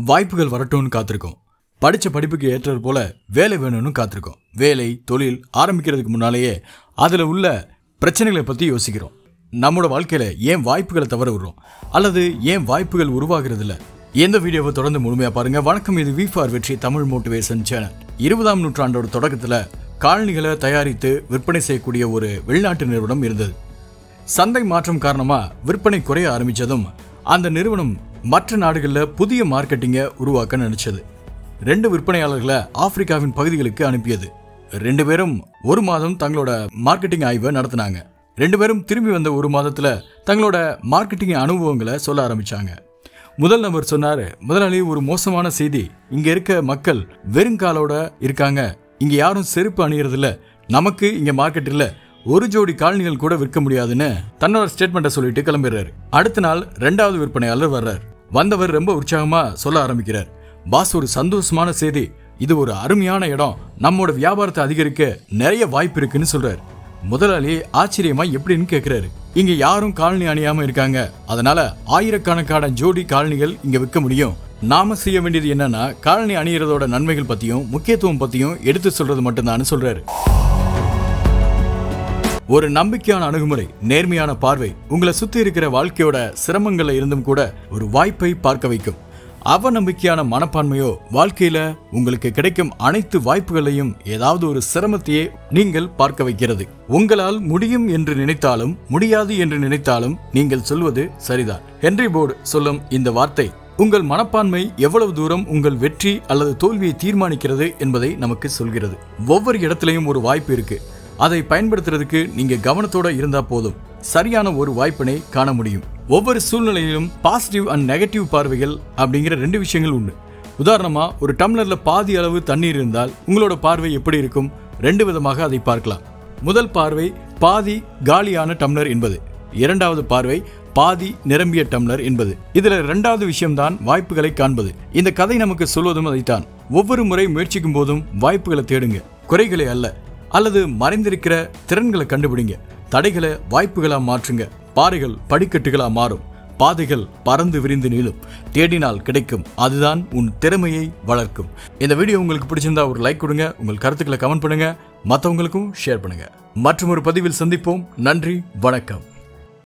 வாய்ப்புகள் வரட்டும்னு காத்திருக்கோம் படிச்ச படிப்புக்கு ஏற்றது போல வேலை வேணும்னு காத்திருக்கோம் வேலை தொழில் ஆரம்பிக்கிறதுக்கு முன்னாலேயே அதுல உள்ள பிரச்சனைகளை பத்தி யோசிக்கிறோம் நம்மளோட வாழ்க்கையில ஏன் வாய்ப்புகளை தவற விடுறோம் அல்லது ஏன் வாய்ப்புகள் உருவாகிறது இல்ல எந்த வீடியோவை தொடர்ந்து முழுமையா பாருங்க வணக்கம் இது வி ஃபார் வெற்றி தமிழ் மோட்டிவேஷன் சேனல் இருபதாம் நூற்றாண்டோட தொடக்கத்துல காலணிகளை தயாரித்து விற்பனை செய்யக்கூடிய ஒரு வெளிநாட்டு நிறுவனம் இருந்தது சந்தை மாற்றம் காரணமா விற்பனை குறைய ஆரம்பிச்சதும் அந்த நிறுவனம் மற்ற நாடுகளில் புதிய மார்க்கெட்டிங்கை உருவாக்க நினைச்சது ரெண்டு விற்பனையாளர்களை ஆப்பிரிக்காவின் பகுதிகளுக்கு அனுப்பியது ரெண்டு பேரும் ஒரு மாதம் தங்களோட மார்க்கெட்டிங் ஆய்வை நடத்தினாங்க ரெண்டு பேரும் திரும்பி வந்த ஒரு மாதத்துல தங்களோட மார்க்கெட்டிங் அனுபவங்களை சொல்ல ஆரம்பிச்சாங்க முதல் நபர் சொன்னாரு முதலாளி ஒரு மோசமான செய்தி இங்க இருக்க மக்கள் வெறுங்காலோட இருக்காங்க இங்க யாரும் செருப்பு அணியறது இல்ல நமக்கு இங்க மார்க்கெட் இல்ல ஒரு ஜோடி காலணிகள் கூட விற்க முடியாதுன்னு தன்னோட ஸ்டேட்மெண்ட்டை சொல்லிட்டு கிளம்பிடுறாரு அடுத்த நாள் ரெண்டாவது விற்பனையாளர் வர்றார் வந்தவர் ரொம்ப உற்சாகமா சொல்ல ஆரம்பிக்கிறார் பாஸ் ஒரு சந்தோஷமான செய்தி இது ஒரு அருமையான இடம் நம்மோட வியாபாரத்தை அதிகரிக்க நிறைய வாய்ப்பு இருக்குன்னு சொல்றாரு முதலாளி ஆச்சரியமா எப்படின்னு கேக்குறாரு இங்க யாரும் காலனி அணியாம இருக்காங்க அதனால ஆயிரக்கணக்கான ஜோடி காலனிகள் இங்க விற்க முடியும் நாம செய்ய வேண்டியது என்னன்னா காலனி அணியறதோட நன்மைகள் பத்தியும் முக்கியத்துவம் பத்தியும் எடுத்து சொல்றது மட்டும்தான் சொல்றாரு ஒரு நம்பிக்கையான அணுகுமுறை நேர்மையான பார்வை உங்களை சுத்தி இருக்கிற வாழ்க்கையோட சிரமங்கள்ல இருந்தும் கூட ஒரு வாய்ப்பை பார்க்க வைக்கும் அவநம்பிக்கையான மனப்பான்மையோ வாழ்க்கையில உங்களுக்கு கிடைக்கும் அனைத்து வாய்ப்புகளையும் ஏதாவது ஒரு சிரமத்தையே நீங்கள் பார்க்க வைக்கிறது உங்களால் முடியும் என்று நினைத்தாலும் முடியாது என்று நினைத்தாலும் நீங்கள் சொல்வது சரிதான் ஹென்ரி போர்டு சொல்லும் இந்த வார்த்தை உங்கள் மனப்பான்மை எவ்வளவு தூரம் உங்கள் வெற்றி அல்லது தோல்வியை தீர்மானிக்கிறது என்பதை நமக்கு சொல்கிறது ஒவ்வொரு இடத்துலையும் ஒரு வாய்ப்பு இருக்கு அதை பயன்படுத்துறதுக்கு நீங்க கவனத்தோட இருந்தா போதும் சரியான ஒரு வாய்ப்பினை காண முடியும் ஒவ்வொரு சூழ்நிலையிலும் பாசிட்டிவ் அண்ட் நெகட்டிவ் பார்வைகள் அப்படிங்கிற ரெண்டு விஷயங்கள் உண்டு உதாரணமா ஒரு டம்ளர்ல பாதி அளவு தண்ணீர் இருந்தால் உங்களோட பார்வை எப்படி இருக்கும் ரெண்டு விதமாக அதை பார்க்கலாம் முதல் பார்வை பாதி காலியான டம்ளர் என்பது இரண்டாவது பார்வை பாதி நிரம்பிய டம்ளர் என்பது இதுல இரண்டாவது விஷயம்தான் வாய்ப்புகளை காண்பது இந்த கதை நமக்கு சொல்வதும் அதைத்தான் ஒவ்வொரு முறை முயற்சிக்கும் போதும் வாய்ப்புகளை தேடுங்க குறைகளை அல்ல அல்லது மறைந்திருக்கிற திறன்களை கண்டுபிடிங்க தடைகளை வாய்ப்புகளா மாற்றுங்க பாறைகள் படிக்கட்டுகளா மாறும் பாதைகள் பறந்து விரிந்து நீளும் தேடினால் கிடைக்கும் அதுதான் உன் திறமையை வளர்க்கும் இந்த வீடியோ உங்களுக்கு பிடிச்சிருந்தா ஒரு லைக் கொடுங்க உங்கள் கருத்துக்களை கமெண்ட் பண்ணுங்க மற்றவங்களுக்கும் ஷேர் பண்ணுங்க மற்றும் ஒரு பதிவில் சந்திப்போம் நன்றி வணக்கம்